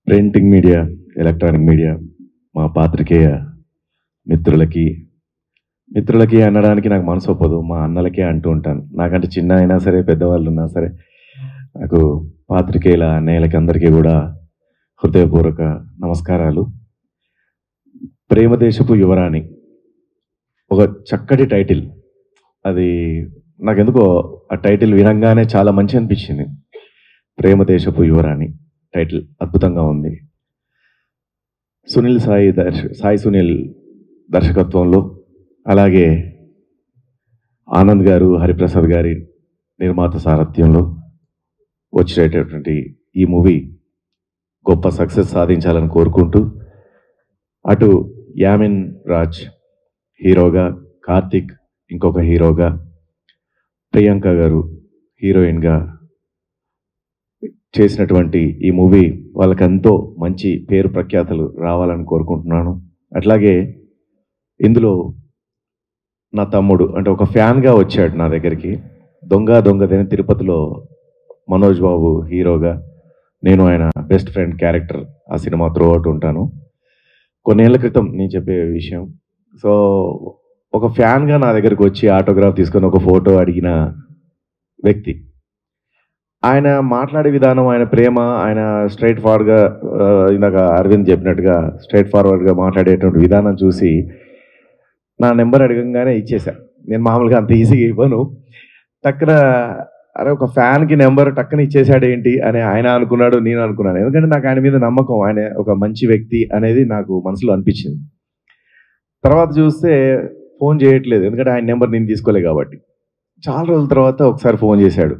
Printing media electronic media మా పాత్రికేయ మిత్రులకి మిత్రులకి అనడానికి నాకు మనసు ఒప్పదు మా అన్నలకే అంటూ ఉంటాను నాకంటే చిన్న అయినా సరే పెద్దవాళ్ళు ఉన్నా సరే నాకు పాత్రికేయుల అన్నయ్యలకి అందరికీ కూడా హృదయపూర్వక నమస్కారాలు ప్రేమదేశపు యువరాణి ఒక చక్కటి టైటిల్ అది నాకెందుకో ఆ టైటిల్ వినంగానే చాలా మంచి అనిపించింది ప్రేమదేశపు యువరాణి టైటిల్ అద్భుతంగా ఉంది సునీల్ సాయి దర్శ సాయి సునీల్ దర్శకత్వంలో అలాగే ఆనంద్ గారు హరిప్రసాద్ గారి నిర్మాత సారథ్యంలో వచ్చేటటువంటి ఈ మూవీ గొప్ప సక్సెస్ సాధించాలని కోరుకుంటూ అటు యామిన్ రాజ్ హీరోగా కార్తిక్ ఇంకొక హీరోగా ప్రియాంక గారు హీరోయిన్గా చేసినటువంటి ఈ మూవీ వాళ్ళకి ఎంతో మంచి పేరు ప్రఖ్యాతలు రావాలని కోరుకుంటున్నాను అట్లాగే ఇందులో నా తమ్ముడు అంటే ఒక ఫ్యాన్గా వచ్చాడు నా దగ్గరికి దొంగ దొంగదని తిరుపతిలో మనోజ్ బాబు హీరోగా నేను ఆయన బెస్ట్ ఫ్రెండ్ క్యారెక్టర్ ఆ సినిమా త్రూ అవుట్ ఉంటాను కొన్నేళ్ల క్రితం నేను చెప్పే విషయం సో ఒక ఫ్యాన్గా నా దగ్గరికి వచ్చి ఆటోగ్రాఫ్ తీసుకొని ఒక ఫోటో అడిగిన వ్యక్తి ఆయన మాట్లాడే విధానం ఆయన ప్రేమ ఆయన స్ట్రైట్ ఫార్వర్డ్గా ఇందాక అరవింద్ చెప్పినట్టుగా స్ట్రైట్ ఫార్వర్డ్గా మాట్లాడేటువంటి విధానం చూసి నా నెంబర్ అడగంగానే ఇచ్చేసా నేను మామూలుగా అంత ఈజీగా ఇవ్వను టక్కున అరే ఒక ఫ్యాన్కి నెంబర్ టక్కున ఇచ్చేసాడు ఏంటి అని ఆయన అనుకున్నాడు నేను అనుకున్నాను ఎందుకంటే నాకు ఆయన మీద నమ్మకం ఆయన ఒక మంచి వ్యక్తి అనేది నాకు మనసులో అనిపించింది తర్వాత చూస్తే ఫోన్ చేయట్లేదు ఎందుకంటే ఆయన నెంబర్ నేను తీసుకోలే కాబట్టి చాలా రోజుల తర్వాత ఒకసారి ఫోన్ చేశాడు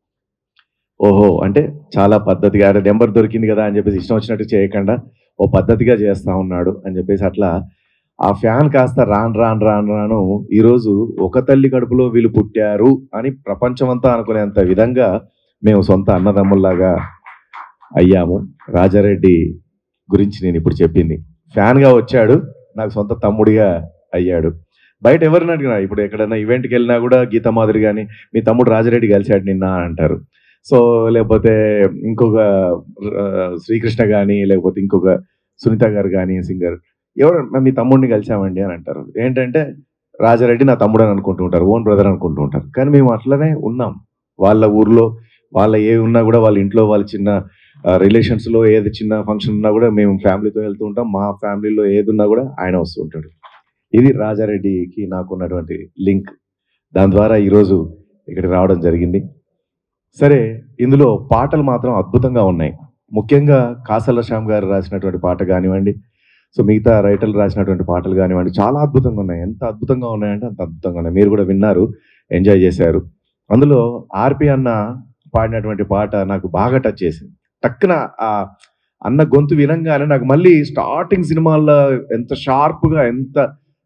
ఓహో అంటే చాలా పద్ధతిగా అరే నెంబర్ దొరికింది కదా అని చెప్పేసి ఇష్టం వచ్చినట్టు చేయకుండా ఓ పద్ధతిగా చేస్తా ఉన్నాడు అని చెప్పేసి అట్లా ఆ ఫ్యాన్ కాస్త రాను రాను రాను రాను ఈరోజు ఒక తల్లి కడుపులో వీళ్ళు పుట్టారు అని ప్రపంచమంతా అనుకునేంత విధంగా మేము సొంత అన్నదమ్ముల్లాగా అయ్యాము రాజారెడ్డి గురించి నేను ఇప్పుడు చెప్పింది ఫ్యాన్గా వచ్చాడు నాకు సొంత తమ్ముడిగా అయ్యాడు బయట ఎవరిని అడిగినా ఇప్పుడు ఎక్కడైనా ఈవెంట్కి వెళ్ళినా కూడా గీత మాదిరి కానీ మీ తమ్ముడు రాజారెడ్డి కలిశాడు నిన్న అంటారు సో లేకపోతే ఇంకొక ఆ, శ్రీకృష్ణ కానీ లేకపోతే ఇంకొక సునీత గారు కానీ సింగర్ ఎవరు మీ తమ్ముడిని కలిసామండి అని అంటారు ఏంటంటే రాజారెడ్డి నా తమ్ముడు అని అనుకుంటూ ఉంటారు ఓన్ బ్రదర్ అనుకుంటూ ఉంటారు కానీ మేము అట్లనే ఉన్నాం వాళ్ళ ఊర్లో వాళ్ళ ఏ ఉన్నా కూడా వాళ్ళ ఇంట్లో వాళ్ళ చిన్న రిలేషన్స్లో ఏది చిన్న ఫంక్షన్ ఉన్నా కూడా మేము ఫ్యామిలీతో వెళ్తూ ఉంటాం మా ఫ్యామిలీలో ఏది ఉన్నా కూడా ఆయన వస్తూ ఉంటాడు ఇది రాజారెడ్డికి నాకు ఉన్నటువంటి లింక్ దాని ద్వారా ఈరోజు ఇక్కడికి రావడం జరిగింది సరే ఇందులో పాటలు మాత్రం అద్భుతంగా ఉన్నాయి ముఖ్యంగా కాసల శ్యామ్ గారు రాసినటువంటి పాట కానివ్వండి సో మిగతా రైటర్లు రాసినటువంటి పాటలు కానివ్వండి చాలా అద్భుతంగా ఉన్నాయి ఎంత అద్భుతంగా ఉన్నాయంటే అంత అద్భుతంగా ఉన్నాయి మీరు కూడా విన్నారు ఎంజాయ్ చేశారు అందులో ఆర్పి అన్న పాడినటువంటి పాట నాకు బాగా టచ్ చేసింది టక్కున ఆ అన్న గొంతు వినంగానే నాకు మళ్ళీ స్టార్టింగ్ సినిమాల్లో ఎంత షార్ప్గా ఎంత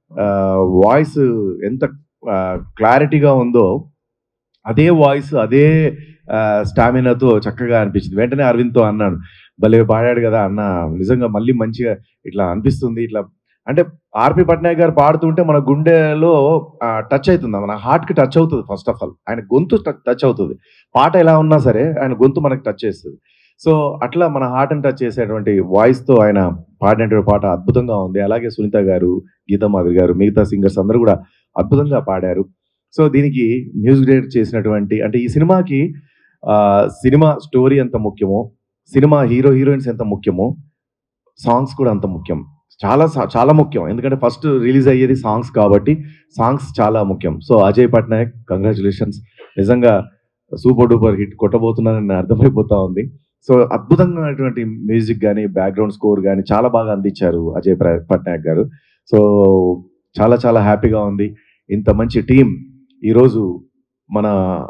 వాయిస్ ఎంత క్లారిటీగా ఉందో అదే వాయిస్ అదే స్టామినాతో చక్కగా అనిపించింది వెంటనే అరవింద్తో అన్నాను భలే పాడాడు కదా అన్న నిజంగా మళ్ళీ మంచిగా ఇట్లా అనిపిస్తుంది ఇట్లా అంటే ఆర్పి పట్నాయక్ గారు పాడుతుంటే మన గుండెలో టచ్ అవుతుంది మన హార్ట్కి టచ్ అవుతుంది ఫస్ట్ ఆఫ్ ఆల్ ఆయన గొంతు టచ్ అవుతుంది పాట ఎలా ఉన్నా సరే ఆయన గొంతు మనకి టచ్ చేస్తుంది సో అట్లా మన హార్ట్ని టచ్ చేసేటువంటి వాయిస్తో ఆయన పాడినటువంటి పాట అద్భుతంగా ఉంది అలాగే సునీత గారు గీతా మాధురి గారు మిగతా సింగర్స్ అందరూ కూడా అద్భుతంగా పాడారు సో దీనికి మ్యూజిక్ డైరెక్ట్ చేసినటువంటి అంటే ఈ సినిమాకి ఆ, సినిమా స్టోరీ ఎంత ముఖ్యమో సినిమా హీరో హీరోయిన్స్ ఎంత ముఖ్యమో సాంగ్స్ కూడా అంత ముఖ్యం చాలా సా- చాలా ముఖ్యం ఎందుకంటే ఫస్ట్ రిలీజ్ అయ్యేది సాంగ్స్ కాబట్టి సాంగ్స్ చాలా ముఖ్యం సో అజయ్ పట్నాయక్ కంగ్రాచులేషన్స్ నిజంగా సూపర్ డూపర్ హిట్ కొట్టబోతున్నానని అర్థమైపోతా ఉంది సో అద్భుతంగానటువంటి మ్యూజిక్ కానీ బ్యాక్గ్రౌండ్ స్కోర్ కానీ చాలా బాగా అందించారు అజయ్ ప్ర- పట్నాయక్ గారు సో చాలా చాలా హ్యాపీగా ఉంది ఇంత మంచి టీం ఈరోజు మన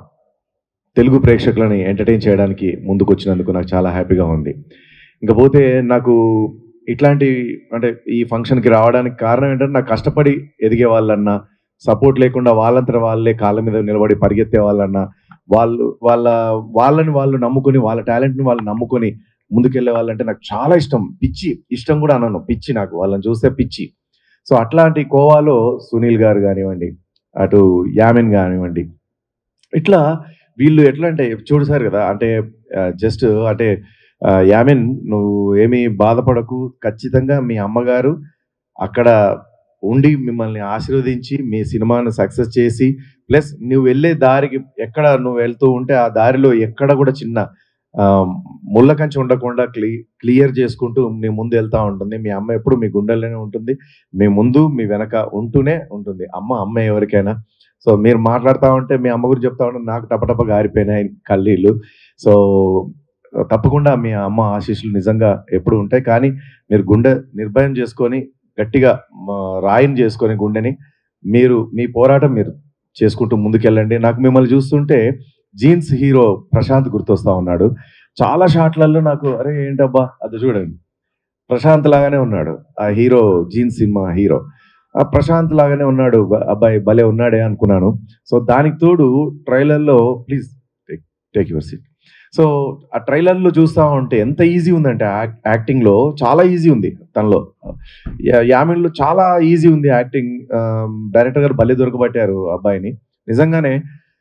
తెలుగు ప్రేక్షకులని ఎంటర్టైన్ చేయడానికి ముందుకు వచ్చినందుకు నాకు చాలా హ్యాపీగా ఉంది ఇంకపోతే నాకు ఇట్లాంటి అంటే ఈ ఫంక్షన్కి రావడానికి కారణం ఏంటంటే నాకు కష్టపడి ఎదిగే వాళ్ళన్నా సపోర్ట్ లేకుండా వాళ్ళంతట వాళ్ళే కాళ్ళ మీద నిలబడి పరిగెత్తే వాళ్ళన్నా వాళ్ళు వాళ్ళ వాళ్ళని వాళ్ళు నమ్ముకొని వాళ్ళ టాలెంట్ని వాళ్ళు నమ్ముకొని ముందుకెళ్లే వాళ్ళంటే నాకు చాలా ఇష్టం పిచ్చి ఇష్టం కూడా అనను పిచ్చి నాకు వాళ్ళని చూస్తే పిచ్చి సో అట్లాంటి కోవాలో సునీల్ గారు కానివ్వండి అటు యామిన్ కానివ్వండి ఇట్లా వీళ్ళు ఎట్లా అంటే చూడు సార్ కదా అంటే జస్ట్ అంటే ఆ, యామిన్ నువ్వు ఏమీ బాధపడకు ఖచ్చితంగా మీ అమ్మగారు అక్కడ ఉండి మిమ్మల్ని ఆశీర్వదించి మీ సినిమాను సక్సెస్ చేసి ప్లస్ నువ్వు వెళ్ళే దారికి ఎక్కడ నువ్వు వెళ్తూ ఉంటే ఆ దారిలో ఎక్కడ కూడా చిన్న ఆ, ముళ్ళ కంచె ఉండకుండా క్లీ క్లియర్ చేసుకుంటూ మీ ముందు వెళ్తా ఉంటుంది మీ అమ్మ ఎప్పుడు మీ గుండెల్లోనే ఉంటుంది మీ ముందు మీ వెనక ఉంటూనే ఉంటుంది అమ్మ అమ్మ ఎవరికైనా సో మీరు మాట్లాడుతూ ఉంటే మీ అమ్మ గురించి చెప్తా ఉంటే నాకు టపటప గారిపోయినాయి కళ్ళీళ్ళు సో తప్పకుండా మీ అమ్మ ఆశీస్సులు నిజంగా ఎప్పుడు ఉంటాయి కానీ మీరు గుండె నిర్భయం చేసుకొని గట్టిగా మ, రాయిని చేసుకొని గుండెని మీరు మీ పోరాటం మీరు చేసుకుంటూ ముందుకెళ్ళండి నాకు మిమ్మల్ని చూస్తుంటే జీన్స్ హీరో ప్రశాంత్ గుర్తొస్తా ఉన్నాడు చాలా షాట్లలో నాకు అరే ఏంటబ్బా అది చూడండి ప్రశాంత్ లాగానే ఉన్నాడు ఆ హీరో జీన్స్ సినిమా హీరో ఆ ప్రశాంత్ లాగానే ఉన్నాడు బ- అబ్బాయి భలే ఉన్నాడే అనుకున్నాను సో దానికి తోడు ట్రైలర్లో please take take your seat so ఆ ట్రైలర్లో చూస్తా ఉంటే ఎంత ఈజీ ఉందంటే యాక్- యాక్టింగ్లో చాలా ఈజీ ఉంది తనలో యా- యామిన్లో చాలా ఈజీ ఉంది యాక్టింగ్ డైరెక్టర్ గారు భలే దొరకబట్టారు అబ్బాయిని నిజంగానే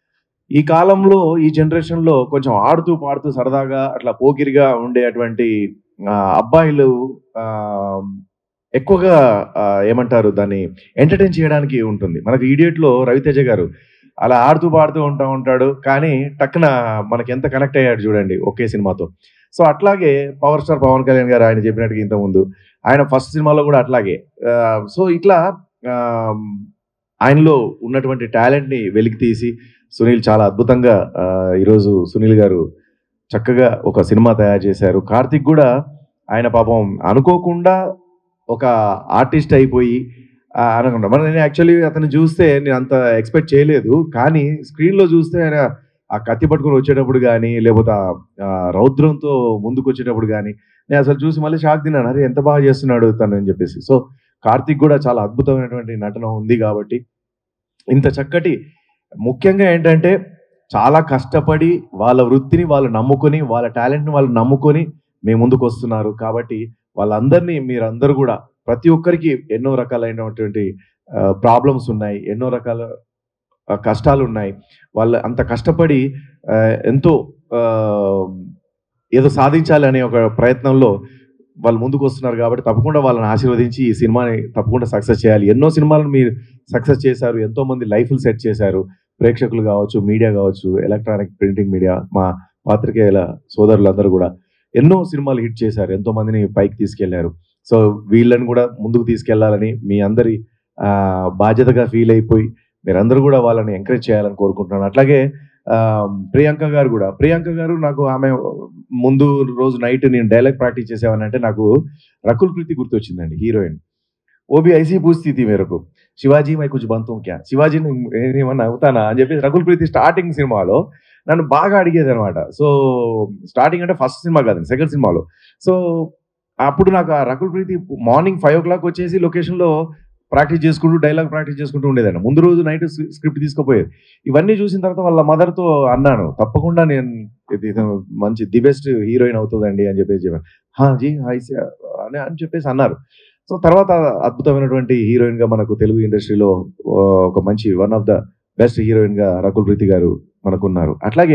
ఈ కాలంలో ఈ జనరేషన్లో కొంచెం ఆడుతూ పాడుతూ సరదాగా అట్లా పోకిరిగా ఉండేటువంటి ఆ, అబ్బాయిలు ఆ, ఎక్కువగా ఆ, ఏమంటారు దాన్ని ఎంటర్టైన్ చేయడానికి ఉంటుంది మనకు ఇడియట్లో రవితేజ గారు అలా ఆడుతూ పాడుతూ ఉంటా ఉంటాడు కానీ టక్కున మనకి ఎంత కనెక్ట్ అయ్యాడు చూడండి ఒకే సినిమాతో సో అట్లాగే పవర్ స్టార్ పవన్ కళ్యాణ్ గారు ఆయన చెప్పినట్టుగా ఇంతకుముందు ఆయన ఫస్ట్ సినిమాలో కూడా అట్లాగే ఆ, సో ఇట్లా ఆ, ఆయనలో ఉన్నటువంటి టాలెంట్ని వెలికి తీసి సునీల్ చాలా అద్భుతంగా ఆ, ఈరోజు సునీల్ గారు చక్కగా ఒక సినిమా తయారు చేశారు కార్తిక్ కూడా ఆయన పాపం అనుకోకుండా ఒక ఆర్టిస్ట్ అయిపోయి ఆ, అనకుండా మరి నేను యాక్చువల్లీ అతను చూస్తే నేను అంత ఎక్స్పెక్ట్ చేయలేదు కానీ స్క్రీన్లో చూస్తే ఆయన ఆ కత్తి పట్టుకొని వచ్చేటప్పుడు కానీ లేకపోతే ఆ, ఆ రౌద్రంతో ముందుకు వచ్చేటప్పుడు కానీ నేను అసలు చూసి మళ్ళీ షాక్ తిన్నాను అరే ఎంత బాగా చేస్తున్నాడు తను అని చెప్పేసి సో కార్తిక్ కూడా చాలా అద్భుతమైనటువంటి నటన ఉంది కాబట్టి ఇంత చక్కటి ముఖ్యంగా ఏంటంటే చాలా కష్టపడి వాళ్ళ వృత్తిని వాళ్ళు నమ్ముకొని వాళ్ళ టాలెంట్ని వాళ్ళు నమ్ముకొని మీ ముందుకు వస్తున్నారు కాబట్టి వాళ్ళందరినీ మీరందరూ కూడా ప్రతి ఒక్కరికి ఎన్నో రకాలైనటువంటి ప్రాబ్లమ్స్ ఉన్నాయి ఎన్నో రకాల ఆ, కష్టాలు ఉన్నాయి వాళ్ళు అంత కష్టపడి ఆ, ఎంతో ఆ, ఏదో సాధించాలి అనే ఒక ప్రయత్నంలో వాళ్ళు ముందుకు వస్తున్నారు కాబట్టి తప్పకుండా వాళ్ళని ఆశీర్వదించి ఈ సినిమాని తప్పకుండా సక్సెస్ చేయాలి ఎన్నో సినిమాలను మీరు సక్సెస్ చేశారు ఎంతో మంది లైఫ్లు సెట్ చేశారు ప్రేక్షకులు కావచ్చు మీడియా కావచ్చు ఎలక్ట్రానిక్ ప్రింటింగ్ మీడియా మా పాత్రికేయుల సోదరులందరూ కూడా ఎన్నో సినిమాలు హిట్ చేశారు ఎంతో మందిని పైకి తీసుకెళ్లారు సో వీళ్ళని కూడా ముందుకు తీసుకెళ్లాలని మీ అందరి ఆ, బాధ్యతగా ఫీల్ అయిపోయి మీరందరూ కూడా వాళ్ళని ఎంకరేజ్ చేయాలని కోరుకుంటున్నాను అట్లాగే ఆ, ప్రియాంక గారు కూడా ప్రియాంక గారు నాకు ఆమె ముందు రోజు నైట్ నేను డైలాగ్ ప్రాక్టీస్ చేసేవాని అంటే నాకు రకుల్ ప్రీతి గుర్తొచ్చిందండి హీరోయిన్ ఓబీ ఐసీ పూస్థితి మేరకు శివాజీ మై కుछ బంతం క్యా శివాజీని ఏమన్నా అవుతానా అని చెప్పేసి రకుల్ ప్రీతి స్టార్టింగ్ సినిమాలో నన్ను బాగా అడిగేది అనమాట సో స్టార్టింగ్ అంటే ఫస్ట్ సినిమా కాదండి సెకండ్ సినిమాలో సో అప్పుడు నాకు ఆ Rakul Preet morning five o'clock వచ్చేసి లొకేషన్లో ప్రాక్టీస్ చేసుకుంటూ డైలాగ్ ప్రాక్టీస్ చేసుకుంటూ ఉండేదండి ముందు రోజు నైట్ స్క్రిప్ట్ తీసుకుపోయేది ఇవన్నీ చూసిన తర్వాత వాళ్ళ మదర్తో అన్నాను తప్పకుండా నేను ఇది ఇది మంచి ది బెస్ట్ హీరోయిన్ అవుతుందండి అని చెప్పేసి చెప్పాను "హా, జీ హాయ్ సార్" అని అని చెప్పేసి అన్నారు సో తర్వాత అద్భుతమైనటువంటి హీరోయిన్ గా మనకు తెలుగు ఇండస్ట్రీలో ఆ, ఒక మంచి one of the best heroine గా రకుల్ ప్రీతి గారు మనకున్నారు అట్లాగే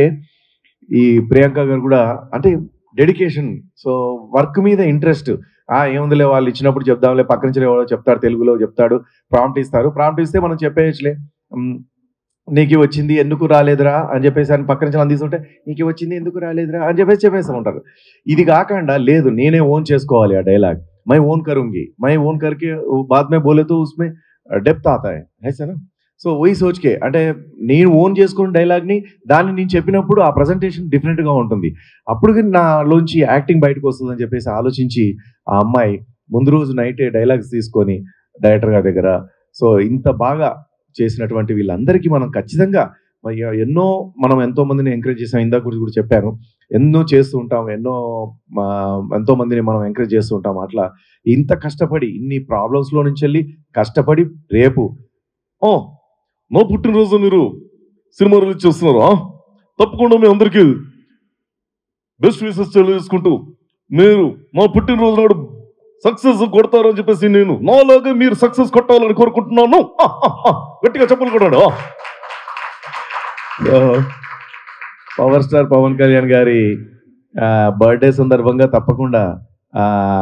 ఈ ప్రియాంక గారు కూడా అంటే డెడికేషన్ సో వర్క్ మీద ఇంట్రెస్ట్ ఆ ఏముందిలే వాళ్ళు ఇచ్చినప్పుడు చెప్దాంలే పక్క నుంచి ఎవరో చెప్తాడు తెలుగులో చెప్తాడు ప్రాంప్ట్ ఇస్తారు ప్రాంప్ట్ ఇస్తే మనం చెప్పేయచ్చులే ఉమ్, నీకు వచ్చింది ఎందుకు రాలేదురా అని చెప్పేసి అని పక్క నుంచి అందిస్తుంటే నీకు వచ్చింది ఎందుకు రాలేదురా అని చెప్పేసి చెప్పేస్తూ ఉంటారు ఇది కాకుండా లేదు నేనే ఓన్ చేసుకోవాలి ఆ డైలాగ్ మై ఓన్ కरूंगी మై ఓన్ करके बाद में बोले तो उसमें డెప్త్ आता है ऐसा ना సో వై సోచ్కే అంటే నేను ఓన్ చేసుకున్న డైలాగ్ని దాన్ని నేను చెప్పినప్పుడు ఆ ప్రజెంటేషన్ డిఫరెంట్గా ఉంటుంది అప్పుడు కానీ నాలోంచి యాక్టింగ్ బయటకు వస్తుందని చెప్పేసి ఆలోచించి ఆ అమ్మాయి ముందు రోజు నైట్ డైలాగ్స్ తీసుకొని డైరెక్టర్ గారి దగ్గర సో ఇంత బాగా చేసినటువంటి వీళ్ళందరికీ మనం ఖచ్చితంగా మరి ఎన్నో మనం ఎంతో మందిని ఎంకరేజ్ చేసాం ఇందాక గురించి కూడా చెప్పాను ఎన్నో చేస్తూ ఉంటాం ఎన్నో మా, ఎంతో మందిని మనం ఎంకరేజ్ చేస్తూ ఉంటాం అట్లా ఇంత కష్టపడి ఇన్ని ప్రాబ్లమ్స్ లో నుంచి వెళ్ళి కష్టపడి రేపు ఆ, నా పుట్టినరోజు మీరు సినిమా రిలీజ్ చేస్తున్నారు ఆ? తప్పకుండా మీ అందరికీ బెస్ట్ విషెస్ తెలియజేసుకుంటూ మీరు మా పుట్టినరోజు నాడు సక్సెస్ కొడతారని చెప్పేసి నేను నాలాగే మీరు సక్సెస్ కొట్టాలని కోరుకుంటున్నాను ఆ, ఆ, ఆ. గట్టిగా చెప్పలు కొట్టాడు ఆ. పవర్ స్టార్ పవన్ కళ్యాణ్ గారి బర్త్డే సందర్భంగా తప్పకుండా ఆ,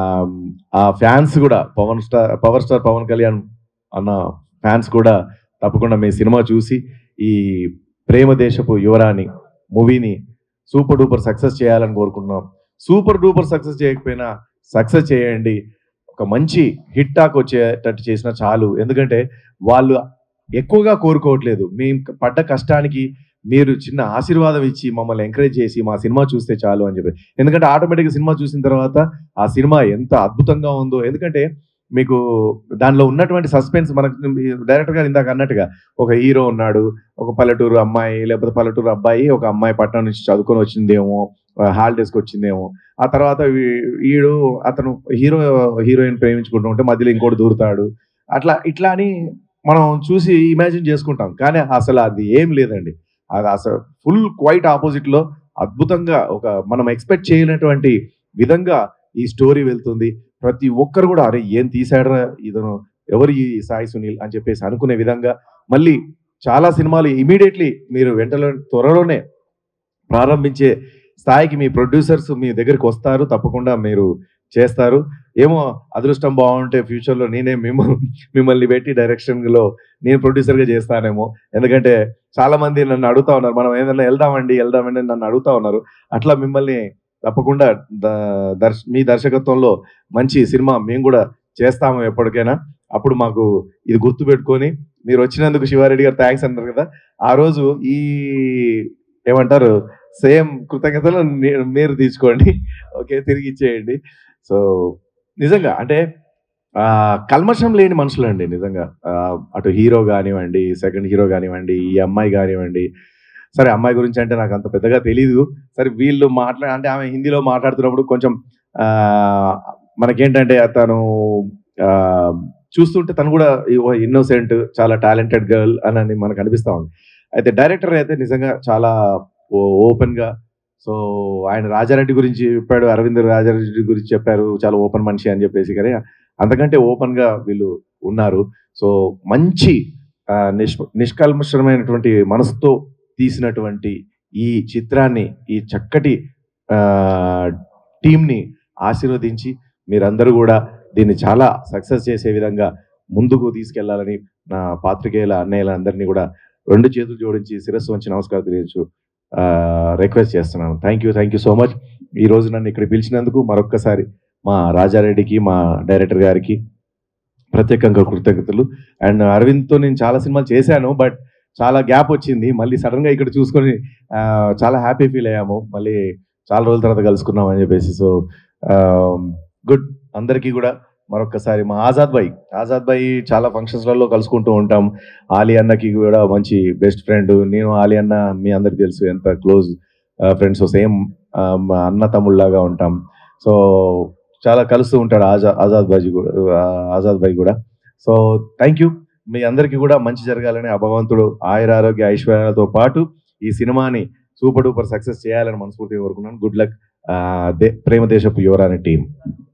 ఆ ఫ్యాన్స్ కూడా Pawan star power star Pawan Kalyan అన్న ఫ్యాన్స్ కూడా తప్పకుండా మీ సినిమా చూసి ఈ ప్రేమ దేశపు యువరాణి మూవీని సూపర్ డూపర్ సక్సెస్ చేయాలని కోరుకుంటున్నాం సూపర్ డూపర్ సక్సెస్ చేయకపోయినా సక్సెస్ చేయండి ఒక మంచి హిట్ టాక్ వచ్చేటట్టు చేసినా చాలు ఎందుకంటే వాళ్ళు ఎక్కువగా కోరుకోవట్లేదు మేము పడ్డ కష్టానికి మీరు చిన్న ఆశీర్వాదం ఇచ్చి మమ్మల్ని ఎంకరేజ్ చేసి మా సినిమా చూస్తే చాలు అని చెప్పి ఎందుకంటే ఆటోమేటిక్గా సినిమా చూసిన తర్వాత ఆ సినిమా ఎంత అద్భుతంగా ఉందో ఎందుకంటే మీకు దానిలో ఉన్నటువంటి సస్పెన్స్ మనకు డైరెక్టర్ గారు ఇందాక అన్నట్టుగా ఒక హీరో ఉన్నాడు ఒక పల్లెటూరు అమ్మాయి లేకపోతే పల్లెటూరు అబ్బాయి ఒక అమ్మాయి పట్టణం నుంచి చదువుకొని వచ్చిందేమో హాలిడేస్కి వచ్చిందేమో ఆ తర్వాత వీ- వీడు అతను హీరో హీరోయిన్ ప్రేమించుకుంటూ ఉంటే మధ్యలో ఇంకోటి దూరుతాడు అట్లా ఇట్లా అని మనం చూసి ఇమాజిన్ చేసుకుంటాం కానీ అసలు అది ఏం లేదండి అది అసలు ఫుల్ క్వైట్ ఆపోజిట్ లో అద్భుతంగా ఒక మనం ఎక్స్పెక్ట్ చేయనటువంటి విధంగా ఈ స్టోరీ వెళ్తుంది ప్రతి ఒక్కరు కూడా అరే ఏం తీసాడరా ఇతను ఎవరు ఈ సాయి సునీల్ అని చెప్పేసి అనుకునే విధంగా మళ్ళీ చాలా సినిమాలు ఇమీడియట్లీ మీరు వెంటనే త్వరలోనే ప్రారంభించే స్థాయికి మీ ప్రొడ్యూసర్స్ మీ దగ్గరికి వస్తారు తప్పకుండా మీరు చేస్తారు ఏమో అదృష్టం బాగుంటే ఫ్యూచర్లో నేనే మిమ్మ మిమ్మల్ని పెట్టి డైరెక్షన్లో నేను ప్రొడ్యూసర్గా చేస్తానేమో ఎందుకంటే చాలా మంది నన్ను అడుగుతా ఉన్నారు మనం ఏదైనా వెళ్దామండి వెళ్దామండి అని నన్ను అడుగుతా ఉన్నారు అట్లా మిమ్మల్ని తప్పకుండా ద- దర్శ మీ దర్శకత్వంలో మంచి సినిమా మేము కూడా చేస్తాము ఎప్పటికైనా అప్పుడు మాకు ఇది గుర్తు పెట్టుకొని మీరు వచ్చినందుకు శివారెడ్డి గారు థ్యాంక్స్ అంటారు కదా ఆ రోజు ఈ ఏమంటారు సేమ్ కృతజ్ఞతలు ని- మీరు తీసుకోండి ఓకే తిరిగి ఇచ్చేయండి సో నిజంగా అంటే ఆ, కల్మషం లేని మనుషులు అండి నిజంగా ఆ, అటు హీరో కానివ్వండి సెకండ్ హీరో కానివ్వండి ఈ అమ్మాయి కానివ్వండి సరే అమ్మాయి గురించి అంటే నాకు అంత పెద్దగా తెలీదు సరే వీళ్ళు మాట్లా అంటే ఆమె హిందీలో మాట్లాడుతున్నప్పుడు కొంచెం ఆ, మనకేంటంటే తను ఆ, చూస్తుంటే తను కూడా ఇన్నోసెంట్ చాలా టాలెంటెడ్ గర్ల్ అని అని మనకు అనిపిస్తా ఉంది అయితే డైరెక్టర్ అయితే నిజంగా చాలా ఓపెన్ గా సో ఆయన రాజారెడ్డి గురించి చెప్పాడు అరవింద్ రాజారెడ్డి గురించి చెప్పారు చాలా ఓపెన్ మనిషి అని చెప్పేసి కానీ అంతకంటే ఓపెన్ గా వీళ్ళు ఉన్నారు సో మంచి ఆ, నిష్ నిష్కల్మషమైనటువంటి మనసుతో తీసినటువంటి ఈ చిత్రాన్ని ఈ చక్కటి ఆ, టీంని ఆశీర్వదించి మీరందరూ కూడా దీన్ని చాలా సక్సెస్ చేసే విధంగా ముందుకు తీసుకెళ్లాలని నా పాత్రికేయుల అన్నయ్యలందరినీ కూడా రెండు చేతులు జోడించి శిరస్సు వంచి నమస్కారం తెలియచ్చు రిక్వెస్ట్ చేస్తున్నాను thank you thank you so much ఈ రోజు నన్ను ఇక్కడ పిలిచినందుకు మరొక్కసారి మా రాజారెడ్డికి మా డైరెక్టర్ గారికి ప్రత్యేకంగా కృతజ్ఞతలు అండ్ అరవింద్తో నేను చాలా సినిమాలు చేశాను బట్ చాలా గ్యాప్ వచ్చింది మళ్ళీ సడన్ గా ఇక్కడ చూసుకొని ఆ, చాలా హ్యాపీ ఫీల్ అయ్యాము మళ్ళీ చాలా రోజుల తర్వాత కలుసుకున్నాం అని చెప్పేసి సో గుడ్ అందరికీ కూడా మరొక్కసారి మా ఆజాద్ భాయ్ ఆజాద్ భాయ్ చాలా ఫంక్షన్స్లలో కలుసుకుంటూ ఉంటాం ఆలీ అన్నకి కూడా మంచి బెస్ట్ ఫ్రెండ్ నేను ఆలీ అన్న మీ అందరికి తెలుసు ఎంత క్లోజ్ ఫ్రెండ్స్ సేమ్ అన్న తమ్ముళ్ళలాగా ఉంటాం సో చాలా కలుస్తూ ఉంటాడు ఆజా ఆజాద్ బాజీ కూడా ఆ, ఆజాద్ భాయ్ కూడా సో థ్యాంక్ యూ మీ అందరికీ కూడా మంచి జరగాలని ఆ భగవంతుడు ఆయుర ఆరోగ్య ఐశ్వర్యాలతో పాటు ఈ సినిమాని సూపర్ డూపర్ సక్సెస్ చేయాలని మనస్ఫూర్తిగా కోరుకున్నాను గుడ్ లక్ ప్రేమ దేశపు యువరాని టీం